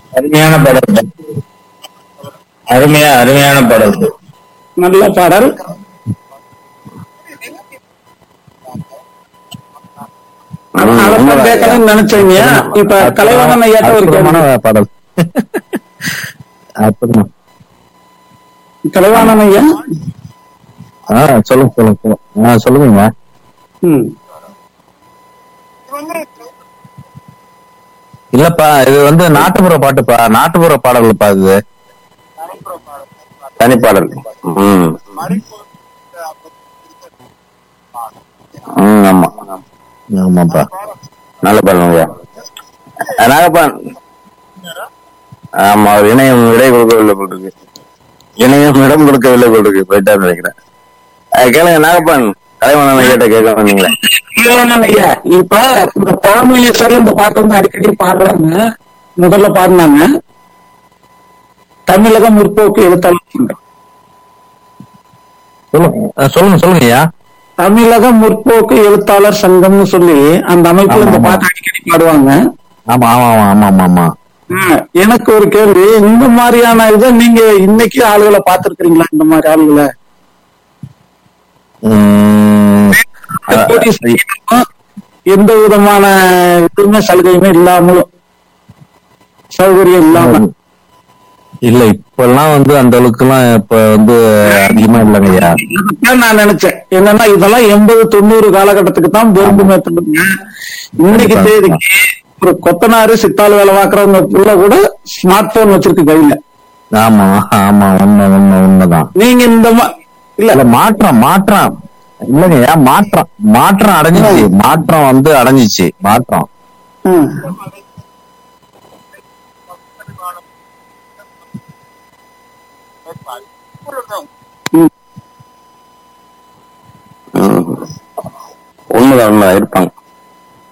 அருமையான பாடல் அருமையா அருமையான பாடல் நல்ல பாடல் அதான் கேட்கணும்னு நினைச்சீங்க இப்ப கலைவாணன் ஐயாட்ட ஒரு அற்புதமான கேள்வி. பாடல் அற்புதமா கலைவாணன் ஐயா ஆ சொல்லுங்க சொல்லுங்க சொல்லுங்க ஆ சொல்லுங்க ம் இல்லப்பா இது வந்து நாட்டுப்புற பாட்டுப்பா நாட்டுப்புற பாடல்ப்பா இது தனிப்பாடல் ம் ம் ஆமா ஆமாப்பா நல்ல பாடல் ஐயா நாகப்பன் ஆமா அவர் இணையம் விடை கொடுக்கவில்லை போல் இருக்கு இணையம் இடம் கொடுக்கவில்லை போல் இருக்கு போயிட்டாரு நினைக்கிறேன் அஹ் கேளுங்க நாகப்பன் கலைமணன் கேட்ட கேட்க வந்தீங்களே கலைவாணன் ஐயா இப்ப இந்த பழமொழியேஸ்வரர் இந்த பாட்டு வந்து அடிக்கடி பாடுறாங்க முதல்ல பாடினாங்க தமிழக முற்போக்கு எழுத்தாளர் சங்கம் சொல்லுங்க ஆ, சொல்லுங்க சொல்லுங்க ஐயா தமிழக முற்போக்கு எழுத்தாளர் சங்கம்னு சொல்லி அந்த அமைப்புல இந்த ஆமா, ஆமா. பாட்டு அடிக்கடி பாடுவாங்க ஆமா ஆமா ஆமா ஆமா ஆமா ஆமா ஆ, எனக்கு ஒரு கேள்வி இந்த மாதிரியான இதை நீங்க இன்னைக்கு ஆளுகளை பார்த்திருக்கிறீங்களா இந்த மாதிரி ஆளுகளை உம், அ- போட்டி செய்யாம, எந்த விதமான இதுவுமே சலுகையுமே இல்லாமலும் சௌகரியம் இல்லாம இல்ல இப்பெல்லாம் வந்து அந்த அளவுக்கு எல்லாம் இப்ப வந்து அதிகமா இல்லைங்க ஐயா இதுதான் நான் நினைச்சேன் என்னன்னா இதெல்லாம் எண்பது தொண்ணூறு காலகட்டத்துக்கு தான் பொருந்துமே தவிர்த்து இன்னைக்கு கண்டிப்பா. தேதிக்கு ஒரு கொத்தனாரு சித்தாள் வேலை பார்க்கறவங்க புள்ள கூட ஸ்மார்ட் போன் வச்சிருக்கு கையில ஆமா ஆமா உண்மை உண்மை உண்மைதான் நீங்க இந்த மா- இல்ல இல்ல மாற்றம் மாற்றம் இல்லைங்க ஐயா மாற்றம் மாற்றம் அடைஞ்சிச்சு மாற்றம் வந்து அடைஞ்சிச்சு மாற்றம் ம். ம். ம். உண்மைதான் உண்மைதான் இருப்பாங்க